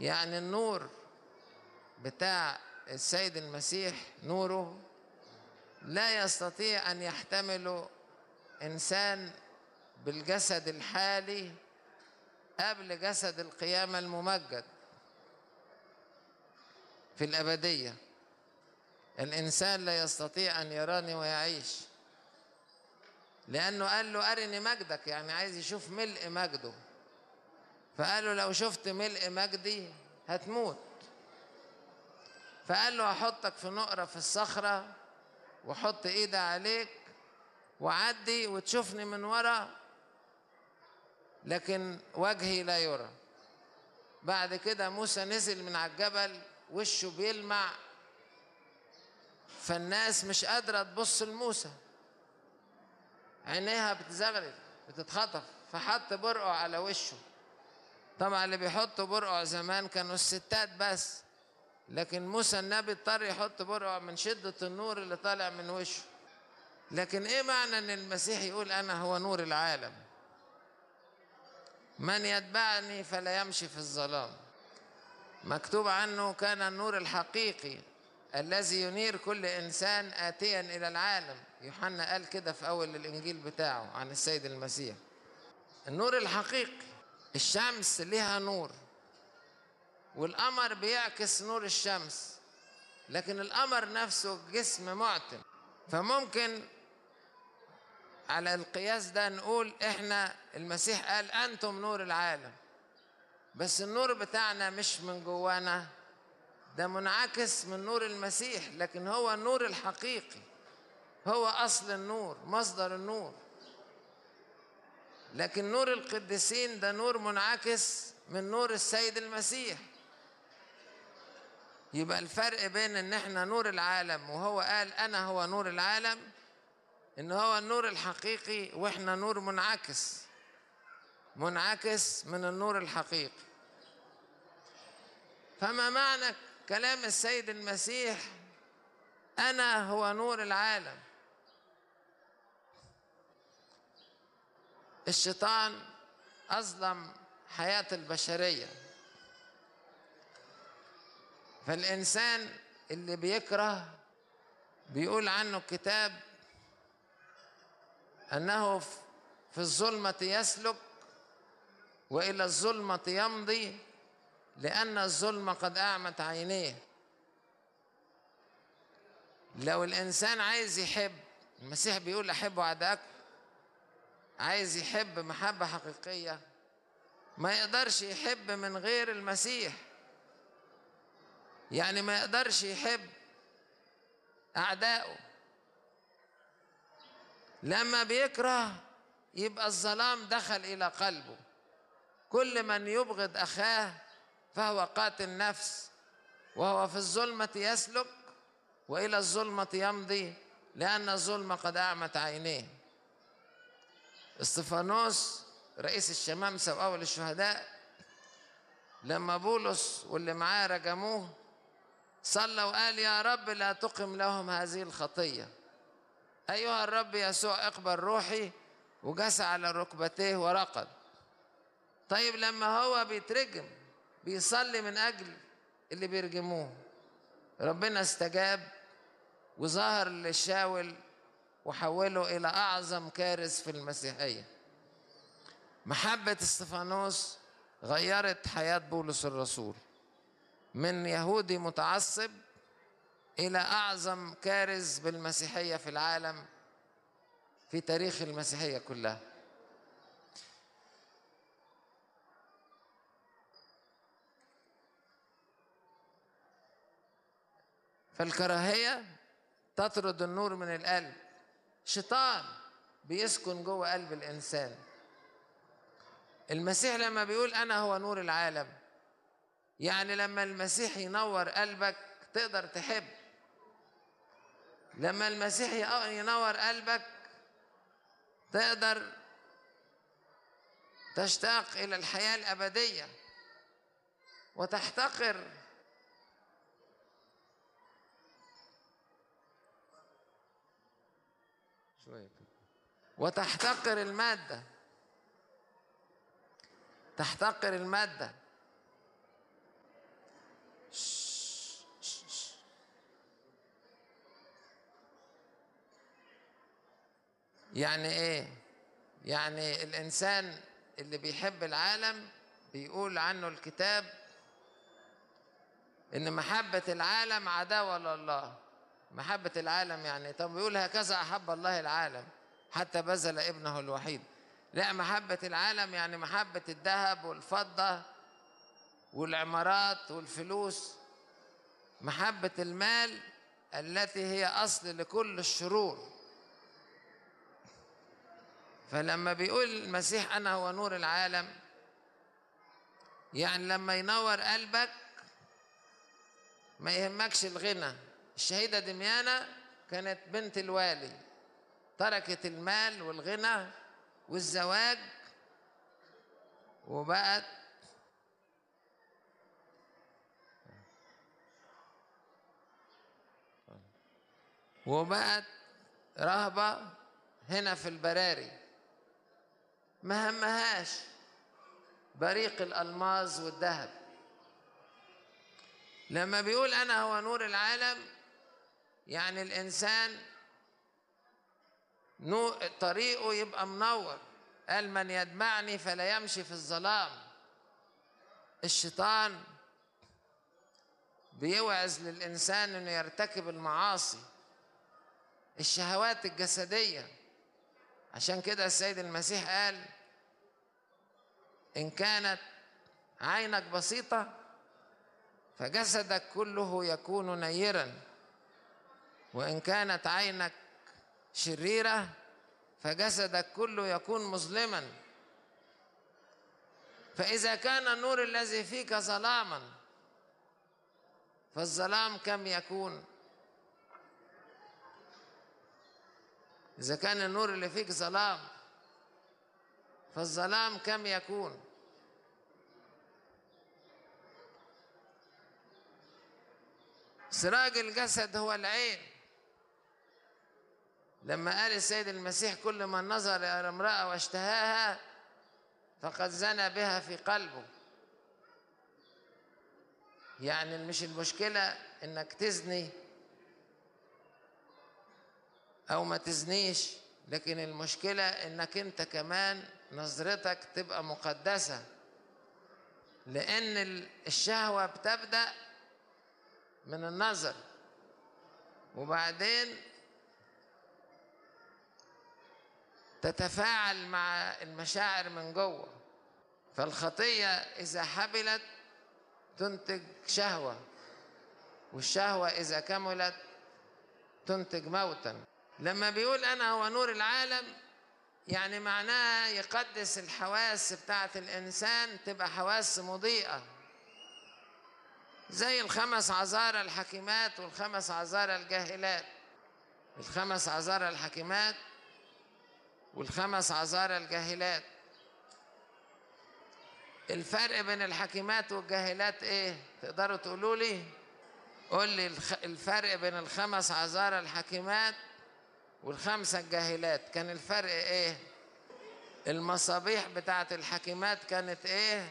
يعني النور بتاع السيد المسيح نوره لا يستطيع ان يحتمله انسان بالجسد الحالي قبل جسد القيامه الممجد في الابديه الانسان لا يستطيع ان يراني ويعيش لانه قال له ارني مجدك يعني عايز يشوف ملء مجده فقال له لو شفت ملء مجدي هتموت فقال له هحطك في نقرة في الصخرة وحط ايدي عليك وعدي وتشوفني من ورا لكن وجهي لا يرى بعد كده موسى نزل من على الجبل وشه بيلمع فالناس مش قادرة تبص لموسى عينيها بتزغرف بتتخطف فحط برقع على وشه طبعا اللي بيحطوا برقع زمان كانوا الستات بس لكن موسى النبي اضطر يحط برقع من شدة النور اللي طالع من وشه لكن ايه معنى ان المسيح يقول انا هو نور العالم من يتبعني فلا يمشي في الظلام مكتوب عنه كان النور الحقيقي الذي ينير كل انسان اتيا الى العالم يوحنا قال كده في اول الانجيل بتاعه عن السيد المسيح النور الحقيقي الشمس لها نور والقمر بيعكس نور الشمس لكن القمر نفسه جسم معتم فممكن على القياس ده نقول احنا المسيح قال انتم نور العالم بس النور بتاعنا مش من جوانا ده منعكس من نور المسيح لكن هو النور الحقيقي هو اصل النور مصدر النور لكن نور القديسين ده نور منعكس من نور السيد المسيح يبقى الفرق بين ان احنا نور العالم وهو قال انا هو نور العالم ان هو النور الحقيقي واحنا نور منعكس منعكس من النور الحقيقي فما معنى كلام السيد المسيح انا هو نور العالم الشيطان اظلم حياه البشريه فالإنسان اللي بيكره بيقول عنه الكتاب أنه في الظلمة يسلك وإلى الظلمة يمضي لأن الظلمة قد أعمت عينيه لو الإنسان عايز يحب المسيح بيقول أحبوا أعداءكم عايز يحب محبة حقيقية ما يقدرش يحب من غير المسيح يعني ما يقدرش يحب أعدائه لما بيكره يبقى الظلام دخل إلى قلبه كل من يبغض أخاه فهو قاتل نفس وهو في الظلمة يسلك وإلى الظلمة يمضي لأن الظلمة قد أعمت عينيه استفانوس رئيس الشمامسة وأول الشهداء لما بولس واللي معاه رجموه صلى وقال يا رب لا تقم لهم هذه الخطية أيها الرب يسوع اقبل روحي وجس على ركبتيه ورقد طيب لما هو بيترجم بيصلي من أجل اللي بيرجموه ربنا استجاب وظهر للشاول وحوله إلى أعظم كارث في المسيحية محبة استفانوس غيرت حياة بولس الرسول من يهودي متعصب إلى أعظم كارث بالمسيحية في العالم في تاريخ المسيحية كلها فالكراهية تطرد النور من القلب شيطان بيسكن جوه قلب الإنسان المسيح لما بيقول أنا هو نور العالم يعني لما المسيح ينور قلبك تقدر تحب لما المسيح ينور قلبك تقدر تشتاق إلى الحياة الأبدية وتحتقر شوية وتحتقر المادة تحتقر المادة يعني ايه يعني الانسان اللي بيحب العالم بيقول عنه الكتاب ان محبه العالم عداوه لله محبه العالم يعني طب بيقول هكذا احب الله العالم حتى بذل ابنه الوحيد لا محبه العالم يعني محبه الذهب والفضه والعمارات والفلوس محبه المال التي هي اصل لكل الشرور فلما بيقول المسيح انا هو نور العالم يعني لما ينور قلبك ما يهمكش الغنى الشهيده دميانه كانت بنت الوالي تركت المال والغنى والزواج وبقت وبقت رهبة هنا في البراري ما همهاش بريق الألماظ والذهب لما بيقول أنا هو نور العالم يعني الإنسان طريقه يبقى منور قال من يتبعني فلا يمشي في الظلام الشيطان بيوعز للإنسان إنه يرتكب المعاصي الشهوات الجسدية عشان كده السيد المسيح قال إن كانت عينك بسيطة فجسدك كله يكون نيرا وإن كانت عينك شريرة فجسدك كله يكون مظلما فإذا كان النور الذي فيك ظلاما فالظلام كم يكون إذا كان النور اللي فيك ظلام فالظلام كم يكون سراج الجسد هو العين لما قال السيد المسيح كل من نظر إلى امرأة واشتهاها فقد زنى بها في قلبه يعني مش المشكلة إنك تزني أو ما تزنيش لكن المشكلة إنك أنت كمان نظرتك تبقى مقدسة لأن الشهوة بتبدأ من النظر وبعدين تتفاعل مع المشاعر من جوه فالخطية إذا حبلت تنتج شهوة والشهوة إذا كملت تنتج موتا لما بيقول أنا هو نور العالم يعني معناها يقدس الحواس بتاعة الإنسان تبقى حواس مضيئة زي الخمس عذارى الحكيمات والخمس عذارى الجاهلات الخمس عذارى الحكيمات والخمس عذارى الجاهلات الفرق بين الحكيمات والجاهلات ايه تقدروا تقولوا لي قول لي الفرق بين الخمس عذارى الحكيمات والخمسة الجاهلات كان الفرق ايه المصابيح بتاعت الحكيمات كانت ايه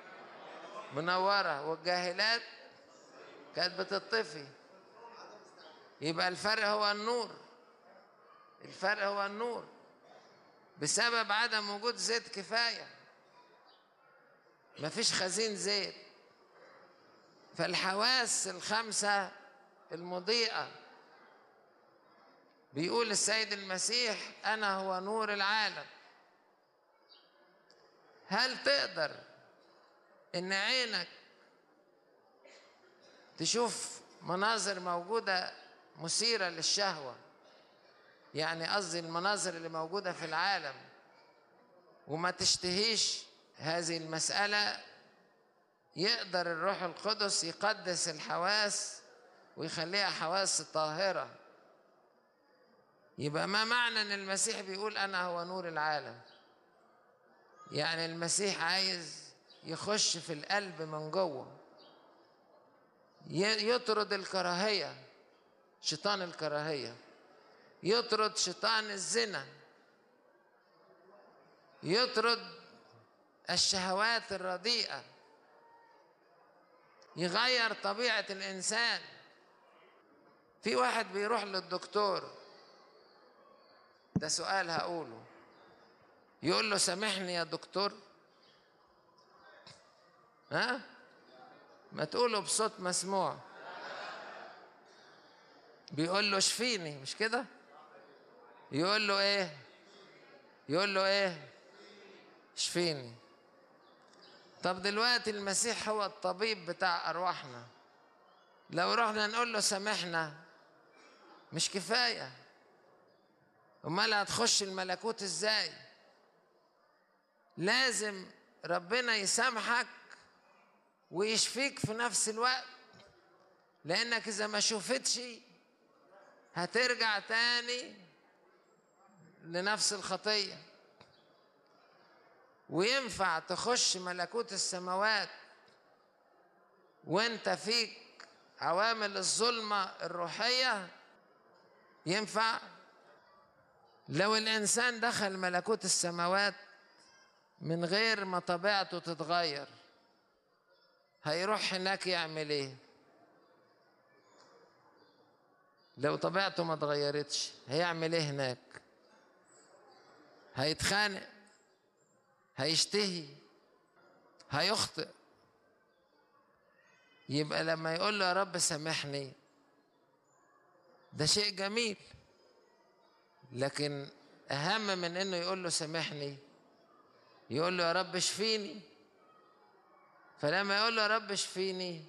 منورة والجاهلات كانت بتطفي يبقى الفرق هو النور الفرق هو النور بسبب عدم وجود زيت كفاية مفيش خزين زيت فالحواس الخمسة المضيئة بيقول السيد المسيح أنا هو نور العالم هل تقدر إن عينك تشوف مناظر موجودة مثيرة للشهوة يعني قصدي المناظر اللي موجودة في العالم وما تشتهيش هذه المسألة يقدر الروح القدس يقدس الحواس ويخليها حواس طاهرة يبقى ما معنى ان المسيح بيقول انا هو نور العالم يعني المسيح عايز يخش في القلب من جوه يطرد الكراهية شيطان الكراهية يطرد شيطان الزنا يطرد الشهوات الرديئة يغير طبيعة الإنسان في واحد بيروح للدكتور ده سؤال هقوله يقول له سامحني يا دكتور ها ما تقوله بصوت مسموع بيقول له اشفيني مش كده يقول له ايه يقول له ايه اشفيني طب دلوقتي المسيح هو الطبيب بتاع ارواحنا لو رحنا نقول له سامحنا مش كفايه امال هتخش الملكوت ازاي لازم ربنا يسامحك ويشفيك في نفس الوقت لانك اذا ما شفتش هترجع تاني لنفس الخطيه وينفع تخش ملكوت السماوات وانت فيك عوامل الظلمه الروحيه ينفع لو الانسان دخل ملكوت السماوات من غير ما طبيعته تتغير هيروح هناك يعمل ايه لو طبيعته ما اتغيرتش هيعمل ايه هناك هيتخانق هيشتهي هيخطئ يبقى لما يقول له يا رب سامحني ده شيء جميل لكن اهم من انه يقول له سامحني يقول له يا رب اشفيني فلما يقول له يا رب اشفيني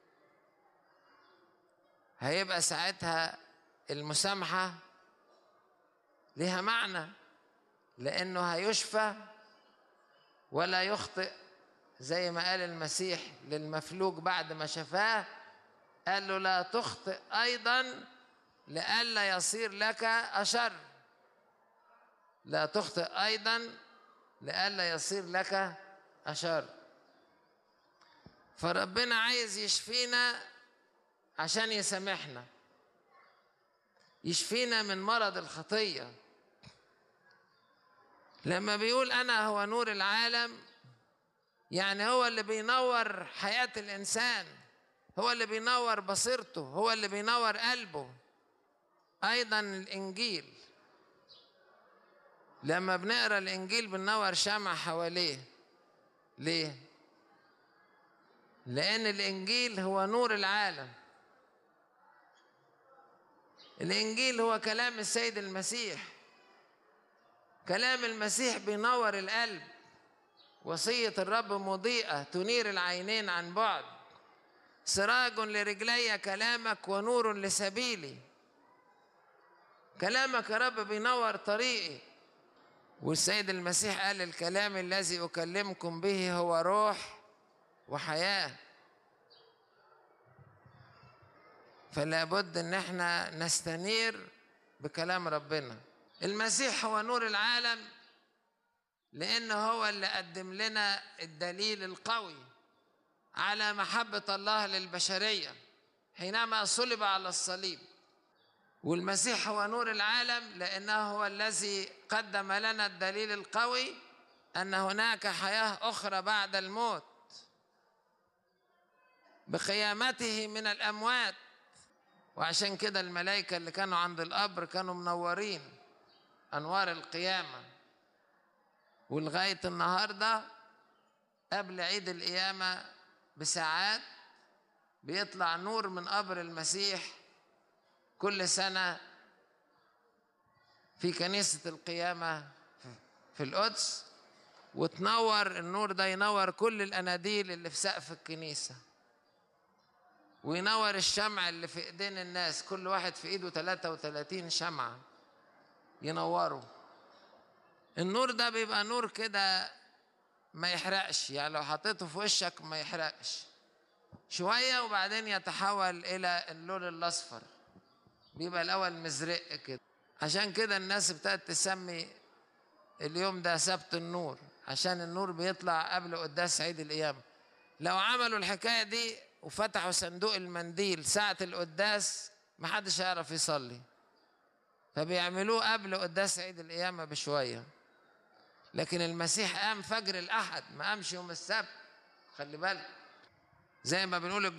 هيبقى ساعتها المسامحة لها معنى لأنه هيشفى ولا يخطئ زي ما قال المسيح للمفلوج بعد ما شفاه قال له لا تخطئ أيضا لئلا يصير لك أشر لا تخطئ أيضا لئلا يصير لك أشر فربنا عايز يشفينا عشان يسامحنا يشفينا من مرض الخطية لما بيقول أنا هو نور العالم يعني هو اللي بينور حياة الإنسان هو اللي بينور بصيرته هو اللي بينور قلبه أيضا الإنجيل لما بنقرا الإنجيل بننور شمع حواليه ليه؟ لأن الإنجيل هو نور العالم الإنجيل هو كلام السيد المسيح كلام المسيح بينور القلب وصية الرب مضيئة تنير العينين عن بعد سراج لرجلي كلامك ونور لسبيلي كلامك يا رب بينور طريقي والسيد المسيح قال الكلام الذي أكلمكم به هو روح وحياة فلا بد ان احنا نستنير بكلام ربنا المسيح هو نور العالم لانه هو اللي قدم لنا الدليل القوي على محبة الله للبشرية حينما صلب على الصليب والمسيح هو نور العالم لأنه هو الذي قدم لنا الدليل القوي أن هناك حياة أخرى بعد الموت بقيامته من الأموات وعشان كده الملائكة اللي كانوا عند القبر كانوا منورين أنوار القيامة ولغاية النهاردة قبل عيد القيامة بساعات بيطلع نور من قبر المسيح كل سنة في كنيسة القيامة في القدس وتنور النور ده ينور كل الأناديل اللي في سقف الكنيسة وينور الشمع اللي في ايدين الناس كل واحد في ايده 33 شمعة ينوروا النور ده بيبقى نور كده ما يحرقش يعني لو حطيته في وشك ما يحرقش شوية وبعدين يتحول إلى اللون الأصفر بيبقى الأول مزرق كده عشان كده الناس ابتدت تسمي اليوم ده سبت النور عشان النور بيطلع قبل قداس عيد القيامة لو عملوا الحكاية دي وفتحوا صندوق المنديل ساعة القداس محدش هيعرف يصلي فبيعملوه قبل قداس عيد القيامة بشوية لكن المسيح قام فجر الأحد ما قامش يوم السبت خلي بالك زي ما بنقول